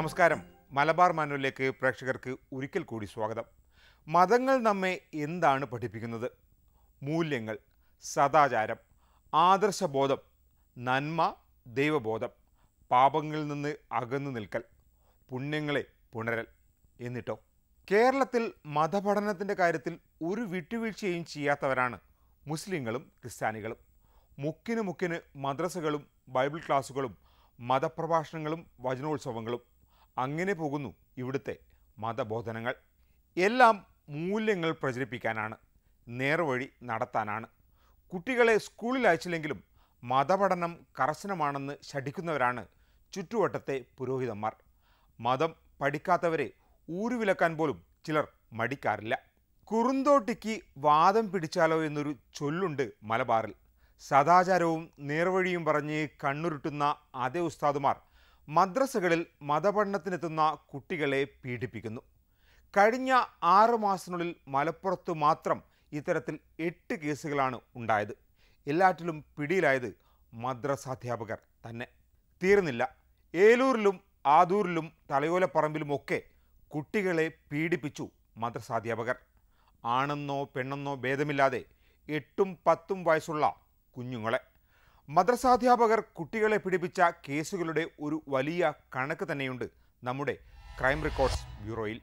നമസ്കാരം മലബാർ മാനുവലിലേക്ക് പ്രേക്ഷകർക്ക് ഒരിക്കൽ കൂടി സ്വാഗതം മതങ്ങൾ നമ്മെ എന്താണ് പഠിപ്പിക്കുന്നത് മൂല്യങ്ങൾ സദാചാരം ആദർശബോധം നന്മ ദൈവബോധം പാപങ്ങളിൽ നിന്ന് അകന്നു നിൽക്കൽ പുണ്യങ്ങളെ പുണരൽ എന്നിട്ടോ കേരളത്തിൽ മതപഠനത്തിൻ്റെ കാര്യത്തിൽ ഒരു വിട്ടുവീഴ്ചയും ചെയ്യാത്തവരാണ് മുസ്ലിങ്ങളും ക്രിസ്ത്യാനികളും മുക്കിന് മുക്കിന് മദ്രസകളും ബൈബിൾ ക്ലാസ്സുകളും മതപ്രഭാഷണങ്ങളും വചനോത്സവങ്ങളും അങ്ങനെ പോകുന്നു ഇവിടുത്തെ മതബോധനങ്ങൾ എല്ലാം മൂല്യങ്ങൾ പ്രചരിപ്പിക്കാനാണ് നേർവഴി നടത്താനാണ് കുട്ടികളെ സ്കൂളിൽ അയച്ചില്ലെങ്കിലും മതപഠനം കർശനമാണെന്ന് ശഠിക്കുന്നവരാണ് ചുറ്റുവട്ടത്തെ പുരോഹിതന്മാർ മതം പഠിക്കാത്തവരെ ഊരുവിലക്കാൻ പോലും ചിലർ മടിക്കാറില്ല കുറുന്തോട്ടിക്ക് വാദം പിടിച്ചാലോ എന്നൊരു ചൊല്ലുണ്ട് മലബാറിൽ സദാചാരവും നേർവഴിയും പറഞ്ഞ് കണ്ണുരുട്ടുന്ന അതേ ഉസ്താദുമാർ മദ്രസകളിൽ മതപഠനത്തിനെത്തുന്ന കുട്ടികളെ പീഡിപ്പിക്കുന്നു കഴിഞ്ഞ ആറ് മാസത്തിനുള്ളിൽ മലപ്പുറത്ത് മാത്രം ഇത്തരത്തിൽ എട്ട് കേസുകളാണ് ഉണ്ടായത് എല്ലാറ്റിലും പിടിയിലായത് മദ്രസാധ്യാപകർ തന്നെ തീർന്നില്ല ഏലൂരിലും ആദൂരിലും തലയോലപ്പറമ്പിലുമൊക്കെ കുട്ടികളെ പീഡിപ്പിച്ചു മദ്രസാധ്യാപകർ ആണെന്നോ പെണ്ണെന്നോ ഭേദമില്ലാതെ എട്ടും പത്തും വയസ്സുള്ള കുഞ്ഞുങ്ങളെ മദ്രസാധ്യാപകർ കുട്ടികളെ പീഡിപ്പിച്ച കേസുകളുടെ ഒരു വലിയ കണക്ക് തന്നെയുണ്ട് നമ്മുടെ ക്രൈം റെക്കോർഡ്സ് ബ്യൂറോയിൽ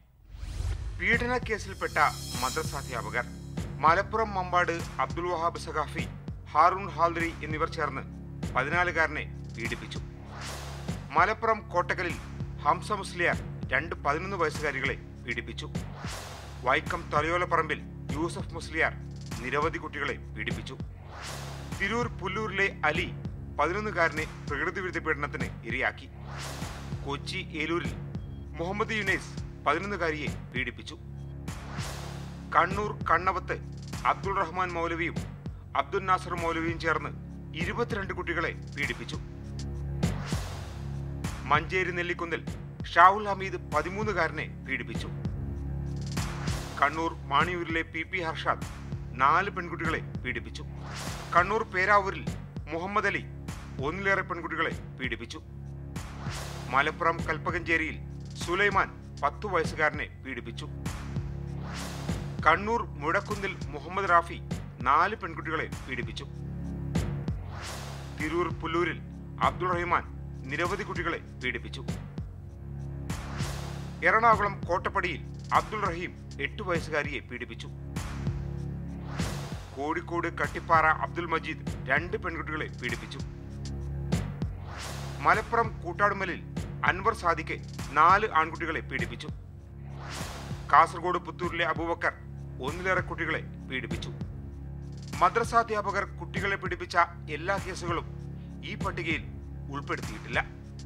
പീഡന കേസിൽപ്പെട്ട മദ്രസാധ്യാപകർ മലപ്പുറം മമ്പാട് അബ്ദുൽ വഹാബ് സഖാഫി ഹാറൂൺ ഹാൽദരി എന്നിവർ ചേർന്ന് പതിനാലുകാരനെ പീഡിപ്പിച്ചു മലപ്പുറം കോട്ടക്കലിൽ ഹംസ മുസ്ലിയാർ രണ്ട് പതിനൊന്ന് വയസ്സുകാരികളെ പീഡിപ്പിച്ചു വൈക്കം തലയോലപ്പറമ്പിൽ യൂസഫ് മുസ്ലിയാർ നിരവധി കുട്ടികളെ പീഡിപ്പിച്ചു തിരൂർ പുല്ലൂരിലെ അലി പതിനൊന്നുകാരനെ പ്രകൃതിവിരുദ്ധ പീഡനത്തിന് ഇരയാക്കി കൊച്ചി ഏലൂരിൽ മുഹമ്മദ് യുനൈസ് പതിനൊന്നുകാരിയെ പീഡിപ്പിച്ചു കണ്ണൂർ കണ്ണവത്ത് അബ്ദുൾ റഹ്മാൻ മൗലവിയും അബ്ദുൽ നാസർ മൗലവിയും ചേർന്ന് ഇരുപത്തിരണ്ട് കുട്ടികളെ പീഡിപ്പിച്ചു മഞ്ചേരി നെല്ലിക്കുന്നിൽ ഷാഹുൽ ഹമീദ് പതിമൂന്നുകാരനെ പീഡിപ്പിച്ചു കണ്ണൂർ മാണിയൂരിലെ പി പി ഹർഷാദ് നാല് പെൺകുട്ടികളെ പീഡിപ്പിച്ചു കണ്ണൂർ പേരാവൂരിൽ മുഹമ്മദ് അലി ഒന്നിലേറെ പെൺകുട്ടികളെ പീഡിപ്പിച്ചു മലപ്പുറം കൽപ്പകഞ്ചേരിയിൽ സുലൈമാൻ പത്തു വയസ്സുകാരനെ പീഡിപ്പിച്ചു കണ്ണൂർ മുഴക്കുന്നിൽ മുഹമ്മദ് റാഫി നാല് പെൺകുട്ടികളെ പീഡിപ്പിച്ചു തിരൂർ പുല്ലൂരിൽ അബ്ദുൾ റഹ്മാൻ നിരവധി കുട്ടികളെ പീഡിപ്പിച്ചു എറണാകുളം കോട്ടപ്പടിയിൽ അബ്ദുൾ റഹീം എട്ട് വയസ്സുകാരിയെ പീഡിപ്പിച്ചു കോഴിക്കോട് കട്ടിപ്പാറ അബ്ദുൽ മജീദ് രണ്ട് പെൺകുട്ടികളെ പീഡിപ്പിച്ചു മലപ്പുറം കൂട്ടാടുമലിൽ അൻവർ സാദിഖ് നാല് ആൺകുട്ടികളെ പീഡിപ്പിച്ചു കാസർഗോഡ് പുത്തൂരിലെ അബൂബക്കർ ഒന്നിലേറെ കുട്ടികളെ പീഡിപ്പിച്ചു മദ്രസാധ്യാപകർ കുട്ടികളെ പീഡിപ്പിച്ച എല്ലാ കേസുകളും ഈ പട്ടികയിൽ ഉൾപ്പെടുത്തിയിട്ടില്ല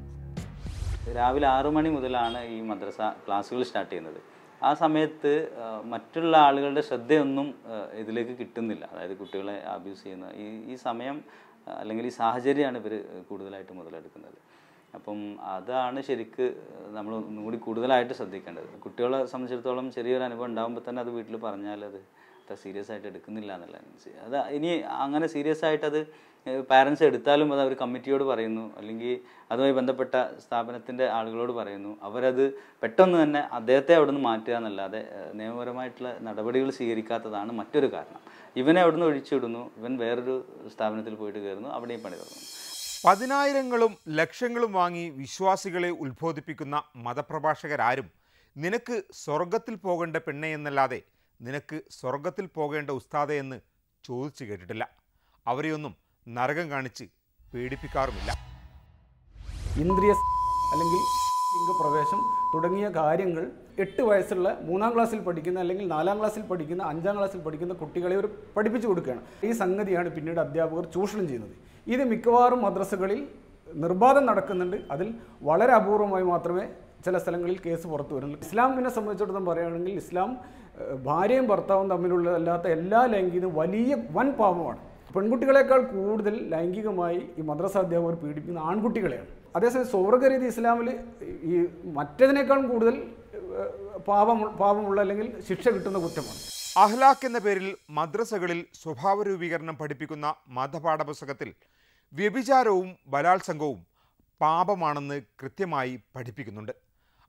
രാവിലെ ആറു മണി മുതലാണ് ഈ മദ്രസ ക്ലാസ്സുകൾ സ്റ്റാർട്ട് ചെയ്യുന്നത് ആ സമയത്ത് ആ, മറ്റുള്ള ആളുകളുടെ ശ്രദ്ധയൊന്നും ആ, ഇതിലേക്ക് കിട്ടുന്നില്ല അതായത് കുട്ടികളെ അബ്യൂസ് ചെയ്യുന്ന ഈ ഈ സമയം ആ, അല്ലെങ്കിൽ ഈ സാഹചര്യമാണ് ഇവർ കൂടുതലായിട്ട് മുതലെടുക്കുന്നത് അപ്പം അതാണ് ശരിക്ക് നമ്മൾ ഒന്നും കൂടി കൂടുതലായിട്ട് ശ്രദ്ധിക്കേണ്ടത് കുട്ടികളെ സംബന്ധിച്ചിടത്തോളം ചെറിയൊരു അനുഭവം ഉണ്ടാകുമ്പോൾ തന്നെ അത് വീട്ടിൽ പറഞ്ഞാൽ അത് അത്ര സീരിയസ് ആയിട്ട് എടുക്കുന്നില്ല എന്നുള്ളതാണ് അത് ഇനി അങ്ങനെ സീരിയസ് ആയിട്ട് അത് പാരൻസ് എടുത്താലും അത് അവർ കമ്മിറ്റിയോട് പറയുന്നു അല്ലെങ്കിൽ അതുമായി ബന്ധപ്പെട്ട സ്ഥാപനത്തിൻ്റെ ആളുകളോട് പറയുന്നു അവരത് പെട്ടെന്ന് തന്നെ അദ്ദേഹത്തെ അവിടെ നിന്ന് മാറ്റുക എന്നല്ലാതെ ഏഹ്, നിയമപരമായിട്ടുള്ള നടപടികൾ സ്വീകരിക്കാത്തതാണ് മറ്റൊരു കാരണം ഇവനെ അവിടെ നിന്ന് ഒഴിച്ചിടുന്നു ഇവൻ വേറൊരു സ്ഥാപനത്തിൽ പോയിട്ട് കയറുന്നു അവിടെയും പണി തുടങ്ങുന്നു പതിനായിരങ്ങളും ലക്ഷങ്ങളും വാങ്ങി വിശ്വാസികളെ ഉത്ബോധിപ്പിക്കുന്ന മതപ്രഭാഷകരാരും നിനക്ക് സ്വർഗത്തിൽ പോകേണ്ട പെണ്ണെ എന്നല്ലാതെ നിനക്ക് സ്വർഗത്തിൽ പോകേണ്ട ഉസ്താദെ എന്ന് ചോദിച്ചു കേട്ടിട്ടില്ല അവരെയൊന്നും നരകം കാണിച്ച് പേടിപ്പിക്കാറുമില്ല ഇന്ദ്രിയ സ് അല്ലെങ്കിൽ ലിംഗപ്രവേശം തുടങ്ങിയ കാര്യങ്ങൾ എട്ട് വയസ്സുള്ള മൂന്നാം ക്ലാസ്സിൽ പഠിക്കുന്ന അല്ലെങ്കിൽ നാലാം ക്ലാസ്സിൽ പഠിക്കുന്ന അഞ്ചാം ക്ലാസ്സിൽ പഠിക്കുന്ന കുട്ടികളെ ഒരു പഠിപ്പിച്ചു കൊടുക്കുകയാണ് ഈ സംഗതിയാണ് പിന്നീട് അധ്യാപകർ ചൂഷണം ചെയ്യുന്നത് ഇത് മിക്കവാറും മദ്രസകളിൽ നിർബാധം നടക്കുന്നുണ്ട് അതിൽ വളരെ അപൂർവമായി മാത്രമേ ചില സ്ഥലങ്ങളിൽ കേസ് പുറത്തു വരുന്നുള്ളൂ ഇസ്ലാമിനെ സംബന്ധിച്ചിടത്തോളം പറയുകയാണെങ്കിൽ ഇസ്ലാം ഏഹ്, ഭാര്യയും ഭർത്താവും തമ്മിലുള്ള അല്ലാത്ത എല്ലാ ലൈംഗികതും വലിയ വൻ പാപമാണ് പെൺകുട്ടികളെക്കാൾ കൂടുതൽ ലൈംഗികമായി ഈ മദ്രസ അധ്യാപകർ പീഡിപ്പിക്കുന്ന ആൺകുട്ടികളെയാണ് അതേസമയം സ്വർഗരീതി ഇസ്ലാമിൽ ഈ മറ്റതിനേക്കാളും കൂടുതൽ ഏഹ്, പാപം പാപമുള്ള അല്ലെങ്കിൽ ശിക്ഷ കിട്ടുന്ന കുറ്റമാണ് അഹ്ലാഖ് എന്ന പേരിൽ മദ്രസകളിൽ സ്വഭാവ രൂപീകരണം പഠിപ്പിക്കുന്ന മതപാഠപുസ്തകത്തിൽ വ്യഭിചാരവും ബലാത്സംഗവും പാപമാണെന്ന് കൃത്യമായി പഠിപ്പിക്കുന്നുണ്ട്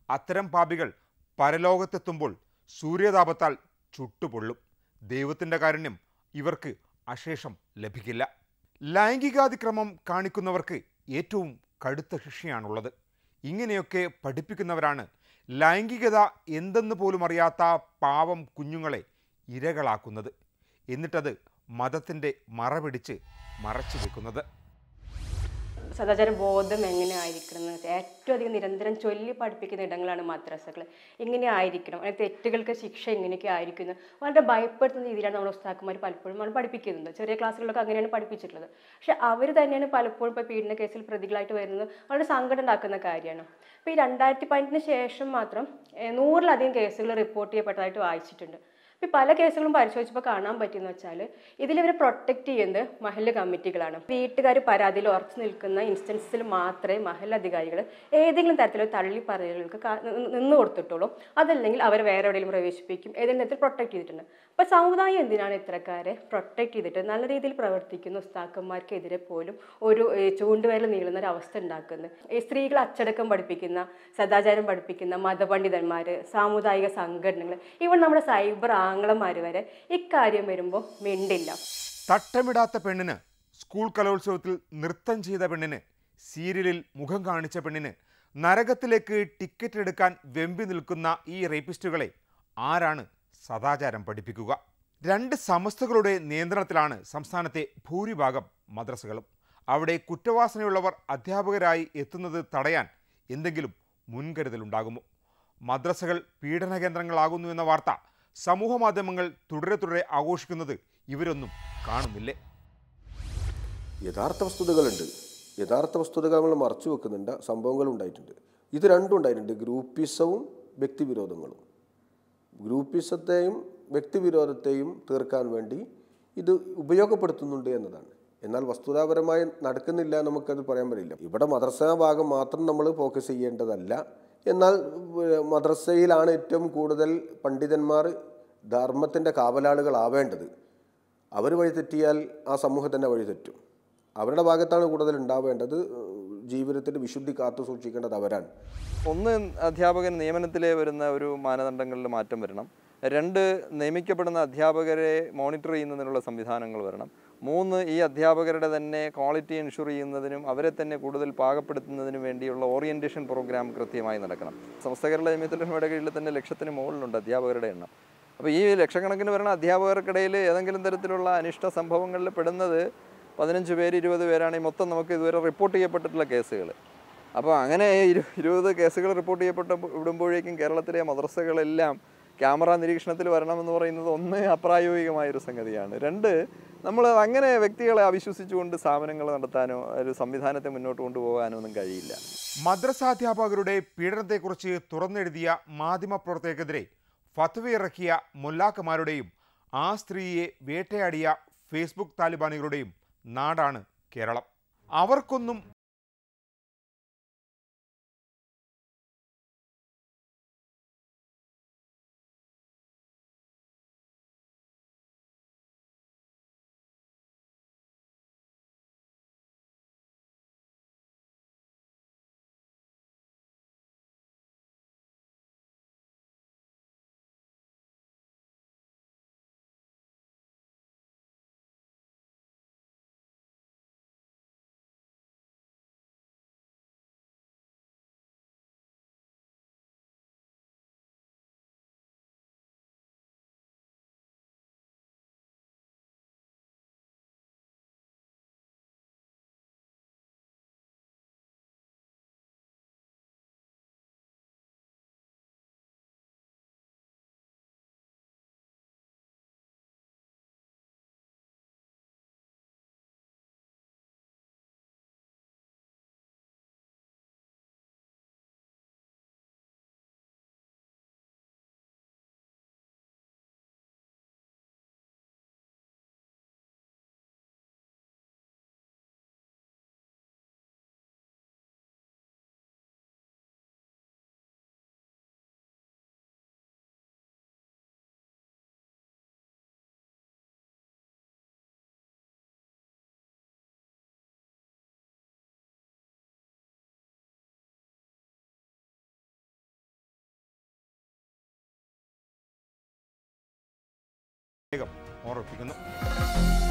അത്തരം പാപികൾ പരലോകത്തെത്തുമ്പോൾ സൂര്യതാപത്താൽ ചുട്ടുപൊള്ളും ദൈവത്തിൻ്റെ കാരുണ്യം ഇവർക്ക് അശേഷം ലഭിക്കില്ല ലൈംഗികാതിക്രമം കാണിക്കുന്നവർക്ക് ഏറ്റവും കടുത്ത ശിക്ഷയാണുള്ളത് ഇങ്ങനെയൊക്കെ പഠിപ്പിക്കുന്നവരാണ് ലൈംഗികത എന്തെന്ന് പോലും അറിയാത്ത പാവം കുഞ്ഞുങ്ങളെ ഇരകളാക്കുന്നത് എന്നിട്ടത് മതത്തിൻ്റെ മറപിടിച്ച് മറച്ചു വെക്കുന്നത് സദാചാര ബോധം എങ്ങനെ ആയിരിക്കണം എന്ന് വെച്ചാൽ ഏറ്റവും അധികം നിരന്തരം ചൊല്ലി പഠിപ്പിക്കുന്ന ഇടങ്ങളാണ് മദ്രസകൾ ഇങ്ങനെ ആയിരിക്കണം അങ്ങനെ തെറ്റുകൾക്ക് ശിക്ഷ ഇങ്ങനെയൊക്കെ ആയിരിക്കുന്നു വളരെ ഭയപ്പെടുത്തുന്ന രീതിയിലാണ് നമ്മുടെ ഉസ്താക്കന്മാർ പലപ്പോഴും നമ്മൾ പഠിപ്പിക്കുന്നത് ചെറിയ ക്ലാസ്സുകളിലൊക്കെ അങ്ങനെയാണ് പഠിപ്പിച്ചിട്ടുള്ളത് പക്ഷെ അവർ തന്നെയാണ് പലപ്പോഴും ഇപ്പോൾ പീഡന കേസിൽ പ്രതികളായിട്ട് വരുന്നത് വളരെ സങ്കടം ഉണ്ടാക്കുന്ന കാര്യമാണ് ഇപ്പോൾ ഈ രണ്ടായിരത്തി പതിനെട്ടിന് ശേഷം മാത്രം ഏഹ്, നൂറിലധികം കേസുകൾ റിപ്പോർട്ട് ചെയ്യപ്പെട്ടതായിട്ട് വായിച്ചിട്ടുണ്ട് ഇപ്പം പല കേസുകളും പരിശോധിച്ചപ്പോൾ കാണാൻ പറ്റിയെന്ന് വെച്ചാൽ ഇതിലിവരെ പ്രൊട്ടക്ട് ചെയ്യുന്നത് മഹല്ല് കമ്മിറ്റികളാണ് വീട്ടുകാർ പരാതിയിൽ ഉറച്ചു നിൽക്കുന്ന ഇൻസ്റ്റൻസിൽ മാത്രമേ മഹൽ അധികാരികൾ ഏതെങ്കിലും തരത്തിലുള്ള തള്ളി പറയലുകൾക്ക് കാ- നി- നിന്ന് കൊടുത്തിട്ടുള്ളൂ അതല്ലെങ്കിൽ അവരെ വേറെ എവിടെയെങ്കിലും പ്രവേശിപ്പിക്കും ഏതെങ്കിലും തരത്തിൽ പ്രൊട്ടക്ട് ചെയ്തിട്ടുണ്ട് അപ്പോൾ സമുദായം എന്തിനാണ് ഇത്തരക്കാരെ പ്രൊട്ടക്ട് ചെയ്തിട്ട് നല്ല രീതിയിൽ പ്രവർത്തിക്കുന്ന ഉസ്താക്കന്മാർക്കെതിരെ പോലും ഒരു ഏഹ്, ചൂണ്ടുവിരൽ നീളുന്ന ഒരു അവസ്ഥ ഉണ്ടാക്കുന്നത് ഈ സ്ത്രീകൾ അച്ചടക്കം പഠിപ്പിക്കുന്ന സദാചാരം പഠിപ്പിക്കുന്ന മതപണ്ഡിതന്മാർ സാമുദായിക സംഘടനകൾ ഇവൺ നമ്മുടെ സൈബർ ആംഗ്ലന്മാർ വരെ ഇക്കാര്യം വരുമ്പോൾ മിണ്ടില്ല തട്ടമിടാത്ത പെണ്ണിന് സ്കൂൾ കലോത്സവത്തിൽ നൃത്തം ചെയ്ത പെണ്ണിന് സീരിയലിൽ മുഖം കാണിച്ച പെണ്ണിന് നരകത്തിലേക്ക് ടിക്കറ്റ് എടുക്കാൻ വെമ്പി നിൽക്കുന്ന ഈ റേപ്പിസ്റ്റുകളെ ആരാണ് സദാചാരം പഠിപ്പിക്കുക രണ്ട് സമസ്തകളുടെ നിയന്ത്രണത്തിലാണ് സംസ്ഥാനത്തെ ഭൂരിഭാഗം മദ്രസകളും അവിടെ കുറ്റവാസനയുള്ളവർ അധ്യാപകരായി എത്തുന്നത് തടയാൻ എന്തെങ്കിലും മുൻകരുതലുണ്ടാകുമോ മദ്രസകൾ പീഡന കേന്ദ്രങ്ങളാകുന്നു എന്ന വാർത്ത സമൂഹ മാധ്യമങ്ങൾ തുടരെ തുടരെ ആഘോഷിക്കുന്നത് ഇവരൊന്നും കാണുന്നില്ലേ യഥാർത്ഥ വസ്തുതകളുണ്ട് യഥാർത്ഥ വസ്തുതകൾ നമ്മൾ മറച്ചു വെക്കുന്നുണ്ട് സംഭവങ്ങൾ ഉണ്ടായിട്ടുണ്ട് ഇത് രണ്ടും ഉണ്ടായിട്ടുണ്ട് ഗ്രൂപ്പിസവും വ്യക്തിവിരോധങ്ങളും ഗ്രൂപ്പിസത്തെയും വ്യക്തിവിരോധത്തെയും തീർക്കാൻ വേണ്ടി ഇത് ഉപയോഗപ്പെടുത്തുന്നുണ്ട് എന്നതാണ് എന്നാൽ വസ്തുതാപരമായി നടക്കുന്നില്ല എന്ന് നമുക്കത് പറയാൻ പറ്റില്ല ഇവിടെ മദ്രസ ഭാഗം മാത്രം നമ്മൾ ഫോക്കസ് ചെയ്യേണ്ടതല്ല എന്നാൽ ഏഹ്, മദ്രസയിലാണ് ഏറ്റവും കൂടുതൽ പണ്ഡിതന്മാർ ധർമ്മത്തിൻ്റെ കാവലാളുകളാവേണ്ടത് അവർ വഴി തെറ്റിയാൽ ആ സമൂഹത്തിൻ്റെ വഴി തെറ്റും അവരുടെ ഭാഗത്താണ് കൂടുതൽ ഉണ്ടാവേണ്ടത് ജീവിതത്തിൻ്റെ വിശുദ്ധി കാത്തു സൂക്ഷിക്കേണ്ടത് അവരാണ് ഒന്ന് അധ്യാപകൻ നിയമനത്തിലെ വരുന്ന ഒരു മാനദണ്ഡങ്ങളിൽ മാറ്റം വരണം രണ്ട് നിയമിക്കപ്പെടുന്ന അധ്യാപകരെ മോണിറ്റർ ചെയ്യുന്നതിനുള്ള സംവിധാനങ്ങൾ വരണം മൂന്ന് ഈ അധ്യാപകരുടെ തന്നെ ക്വാളിറ്റി എൻഷുർ ചെയ്യുന്നതിനും അവരെ തന്നെ കൂടുതൽ പാകപ്പെടുത്തുന്നതിനും വേണ്ടിയുള്ള ഓറിയൻറ്റേഷൻ പ്രോഗ്രാം കൃത്യമായി നടക്കണം സമസ്ത കേരള ജമിയത്തുലമയുടെ കീഴിൽ തന്നെ ലക്ഷത്തിന് മുകളിലുണ്ട് അധ്യാപകരുടെ എണ്ണം അപ്പോൾ ഈ ലക്ഷക്കണക്കിന് വരുന്ന അധ്യാപകർക്കിടയിൽ ഏതെങ്കിലും തരത്തിലുള്ള അനിഷ്ട സംഭവങ്ങളിൽ പെടുന്നത് പതിനഞ്ച് പേര് ഇരുപത് പേരാണ് ഈ മൊത്തം നമുക്ക് ഇതുവരെ റിപ്പോർട്ട് ചെയ്യപ്പെട്ടിട്ടുള്ള കേസുകൾ അപ്പോൾ അങ്ങനെ ഇരു ഇരുപത് കേസുകൾ റിപ്പോർട്ട് ചെയ്യപ്പെട്ട വിടുമ്പോഴേക്കും കേരളത്തിലെ മദ്രസകളെല്ലാം ക്യാമറ നിരീക്ഷണത്തിൽ വരണമെന്ന് പറയുന്നത് ഒന്ന് അപ്രായോഗികമായൊരു സംഗതിയാണ് രണ്ട് നമ്മൾ അങ്ങനെ വ്യക്തികളെ അവിശ്വസിച്ചുകൊണ്ട് സ്ഥാപനങ്ങൾ നടത്താനോ ഒരു സംവിധാനത്തെ മുന്നോട്ട് കൊണ്ടുപോകാനോ ഒന്നും കഴിയില്ല മദ്രസാധ്യാപകരുടെ പീഡനത്തെക്കുറിച്ച് തുറന്നെഴുതിയ മാധ്യമപ്രവർത്തകർക്കെതിരെ ഫത്വ ഇറക്കിയ മുല്ലാക്കന്മാരുടെയും ആ സ്ത്രീയെ വേട്ടയാടിയ ഫേസ്ബുക്ക് താലിബാനികളുടെയും നാടാണ് കേരളം അവർക്കൊന്നും ഓർമ്മിപ്പിക്കുന്നു